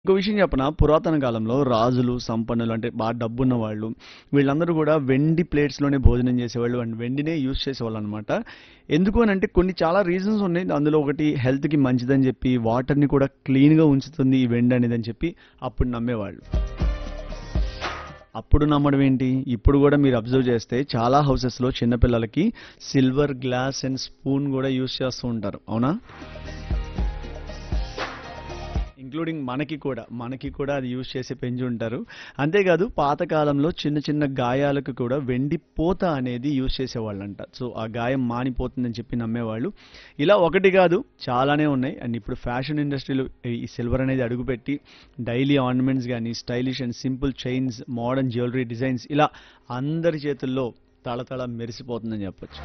ఇంకో విషయం చెప్పనా పురాతన కాలంలో రాజులు సంపన్నులు అంటే బాగా డబ్బున్న వాళ్ళు వీళ్ళందరూ కూడా వెండి ప్లేట్స్లోనే భోజనం చేసేవాళ్ళు అండ్ వెండినే యూజ్ చేసేవాళ్ళు అనమాట ఎందుకు అని అంటే కొన్ని చాలా రీజన్స్ ఉన్నాయి అందులో ఒకటి హెల్త్కి మంచిదని చెప్పి వాటర్ని కూడా క్లీన్గా ఉంచుతుంది ఈ వెండి అనేది అని చెప్పి అప్పుడు నమ్మేవాళ్ళు అప్పుడు నమ్మడం ఏంటి ఇప్పుడు కూడా మీరు అబ్జర్వ్ చేస్తే చాలా హౌసెస్లో చిన్నపిల్లలకి సిల్వర్ గ్లాస్ అండ్ స్పూన్ కూడా యూజ్ చేస్తూ ఉంటారు అవునా ఇంక్లూడింగ్ మనకి కూడా మనకి కూడా అది యూజ్ చేసి పెంచి ఉంటారు అంతేకాదు పాతకాలంలో చిన్న చిన్న గాయాలకు కూడా వెండి పోత అనేది యూజ్ చేసేవాళ్ళంట సో ఆ గాయం మానిపోతుందని చెప్పి నమ్మేవాళ్ళు ఇలా ఒకటి కాదు చాలానే ఉన్నాయి అండ్ ఇప్పుడు ఫ్యాషన్ ఇండస్ట్రీలో ఈ సిల్వర్ అనేది అడుగుపెట్టి డైలీ ఆర్నమెంట్స్ కానీ stylish and simple chains modern jewellery designs ఇలా అందరి చేతుల్లో తళతళ మెరిసిపోతుందని చెప్పొచ్చు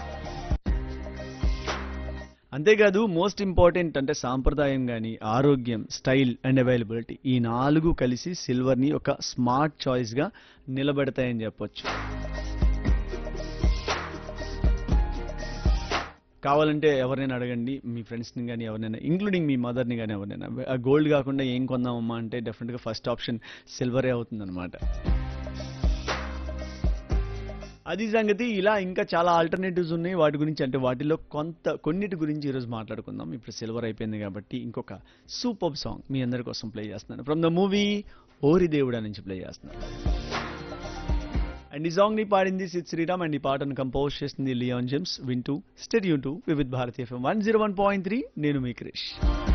అంతేకాదు మోస్ట్ ఇంపార్టెంట్ అంటే సాంప్రదాయం కానీ ఆరోగ్యం స్టైల్ అండ్ అవైలబిలిటీ ఈ నాలుగు కలిసి సిల్వర్ని ఒక స్మార్ట్ చాయిస్గా నిలబెడతాయని చెప్పొచ్చు కావాలంటే ఎవరైనా అడగండి మీ ఫ్రెండ్స్ని కానీ ఎవరైనా ఇంక్లూడింగ్ మీ మదర్ని కానీ ఎవరైనా గోల్డ్ కాకుండా ఏం కొందామమ్మా అంటే డెఫినెట్గా ఫస్ట్ ఆప్షన్ సిల్వరే అవుతుందన్నమాట అది సంగతి ఇలా ఇంకా చాలా ఆల్టర్నేటివ్స్ ఉన్నాయి వాటి గురించి అంటే వాటిలో కొంత కొన్నిటి గురించి ఈరోజు మాట్లాడుకుందాం ఇప్పుడు సిల్వర్ అయిపోయింది కాబట్టి ఇంకొక సూపర్ సాంగ్ మీ అందరి కోసం ప్లే చేస్తున్నాను ఫ్రమ్ ద మూవీ ఓరి దేవుడా నుంచి ప్లే చేస్తున్నాను అండ్ ఈ సాంగ్ ని పాడింది సిద్ శ్రీరామ్ అండ్ ఈ పాటను కంపోజ్ చేసింది లియాన్ జెమ్స్ వింటూ స్టెడియూ టు Vividh Bharati F M one zero one point three నేను మీ క్రిష్